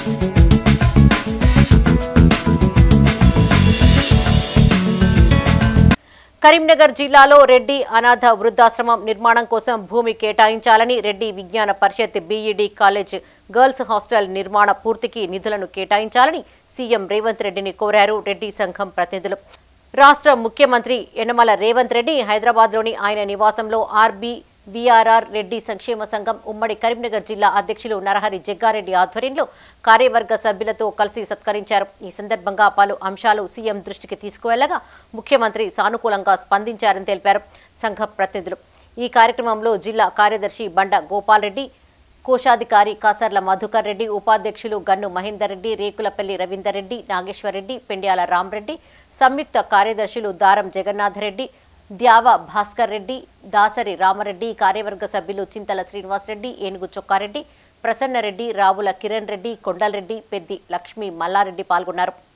కరీంనగర్ జిల్లాలో రెడ్డి అనాథ వృద్ధాశ్రమం నిర్మాణం కోసం భూమి కేటాయించాలని Reddy Vignana Parishad BEd college girls hostel నిర్మాణ పూర్తికి నిధులను కేటాయించాలని సీఎం రేవంత్ రెడ్డిని కోరారు రెడ్డి సంఘం ప్రతినిధులు రాష్ట్ర ముఖ్యమంత్రి యనమల రేవంత్ రెడ్డి హైదరాబాద్లోని ఆయన నివాసంలో ఆర్బీ విఆర్ఆర్ రెడ్డి సంక్షేమ సంఘం ఉమ్మడి కరీంనగర్ జిల్లా అధ్యక్షులు నరహరి జగ్గారెడ్డి ఆధ్వర్యంలో కార్యవర్గ సభ్యులతో కలిసి సత్కరించారు ఈ సందర్భంగా పలు అంశాలు సీఎం దృష్టికి తీసుకువెళ్లగా ముఖ్యమంత్రి సానుకూలంగా స్పందించారని తెలిపారు సంఘ ప్రతినిధులు ఈ కార్యక్రమంలో జిల్లా కార్యదర్శి బండ గోపాల్ రెడ్డి కోశాధికారి కాసర్ల మధుకర్ రెడ్డి ఉపాధ్యక్షులు గన్ను మహేందర్ రెడ్డి రేకులపల్లి రవీందర్ రెడ్డి నాగేశ్వర్ రెడ్డి పెండ్యాల రామరెడ్డి సంయుక్త కార్యదర్శులు దారం జగన్నాథ్ రెడ్డి ద్యావ భాస్కర్ రెడ్డి దాసరి రామరెడ్డి కార్యవర్గ సభ్యులు చింతల శ్రీనివాసరెడ్డి ఏనుగు చొక్కారెడ్డి ప్రసన్నరెడ్డి రావుల కిరణ్ రెడ్డి కొండలరెడ్డి పెద్ది లక్ష్మీ మల్లారెడ్డి పాల్గొన్నారు